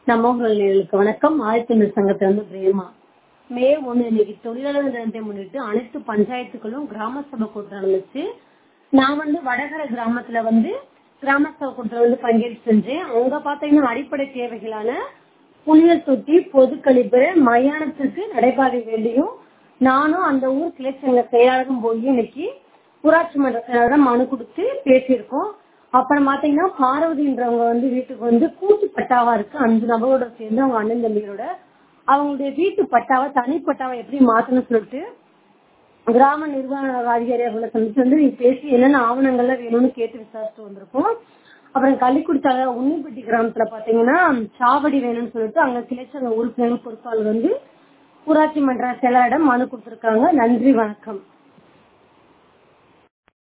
நம்ம நேயர்களுக்கு வணக்கம் ஆதித்தமிழ் சங்கத்துல இருந்து பிரேமா மே ஒண்ணு இன்னைக்கு தொழிலாளர் தினத்தை முன்னிட்டு அனைத்து பஞ்சாயத்துக்களும் கிராம சபை கூட்டம் நடந்துச்சு நான் வந்து வடகர கிராமத்துல வந்து கிராம சபை கூட்டத்துல வந்து பங்கேற்று செஞ்சேன் அங்க பாத்தீங்கன்னா அடிப்படை தேவைகளான புனிதர் தொட்டி பொது கழிப்பறை மயானத்துக்கு நடைபாதை வேண்டியும் நானும் அந்த ஊர் கிளைச்சங்க செயலாளரும் போய் இன்னைக்கு ஊராட்சி மன்ற செயலாளர் மனு கொடுத்து பேசியிருக்கோம் அப்புறம் பாத்தீங்கன்னா பார்வதின்றவங்க வந்து வீட்டுக்கு வந்து கூட்டு பட்டாவா இருக்கு அஞ்சு நபரோட சேர்ந்து அவங்க அண்ணன் தம்பிகளோட அவங்களுடைய வீட்டு பட்டாவை தனி பட்டாவை எப்படி மாத்தணும்னு சொல்லிட்டு கிராம நிர்வாக அதிகாரி அவர்களை சந்திச்சு வந்து நீங்க பேசி என்னென்ன ஆவணங்கள்லாம் வேணும்னு கேட்டு விசாரிச்சுட்டு வந்திருக்கோம் அப்புறம் கள்ளிக்குடித்தால உன்னிப்பட்டி கிராமத்துல பாத்தீங்கன்னா சாவடி வேணும்னு சொல்லிட்டு அங்க கிளைச்சங்க உறுப்பினர் பொறுப்பாளர் வந்து ஊராட்சி மன்ற செயலாளரிடம் மனு கொடுத்திருக்காங்க நன்றி வணக்கம்